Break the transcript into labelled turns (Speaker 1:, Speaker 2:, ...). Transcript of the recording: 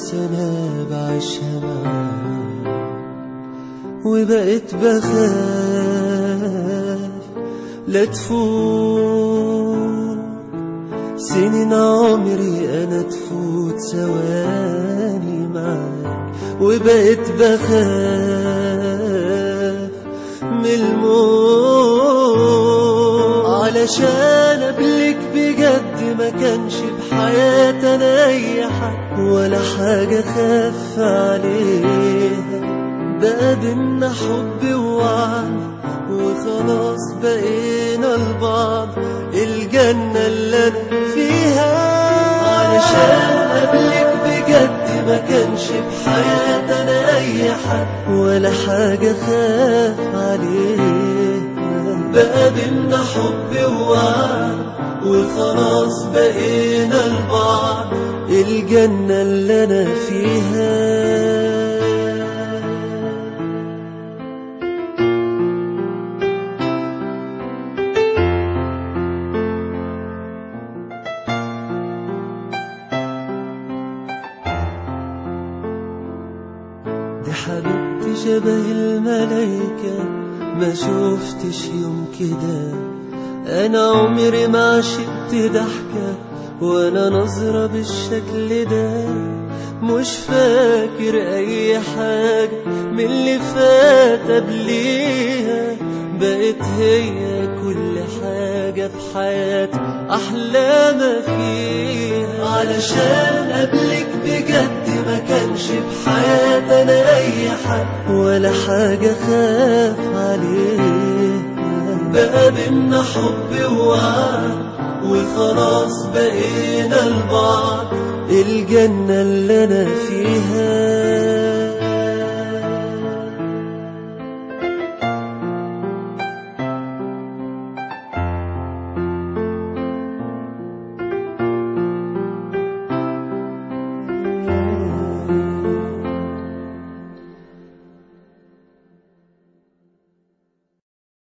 Speaker 1: سنة بعيشها معاك وبقيت بخاف لا تفوت سنين عمري انا تفوت ثواني معاك وبقيت بخاف من الموت علشان قبلك بجد ما كانش بحياتي انا اي حد ولا حاجة خاف عليها بقى بينا حب ووعد وخلاص بقينا لبعض الجنة اللي أنا فيها علشان قبلك بجد ما كانش بحياتي أنا أي حد ولا حاجة خاف عليه بقى بينا حب ووعد وخلاص بقينا لبعض الجنة اللي أنا فيها دي حبيبتي شبه الملايكة ما شفتش يوم كده انا عمري ما عشقت ضحكة وانا نظرة بالشكل ده مش فاكر اي حاجة من اللي فات قبليها بقت هي كل حاجة في حياتي أحلى ما فيها علشان قبلك بجد ما كانش بحياتي أنا أي حد ولا حاجة خاف عليه بقى بينا حب ووعد وخلاص بقينا لبعض الجنة اللي أنا فيها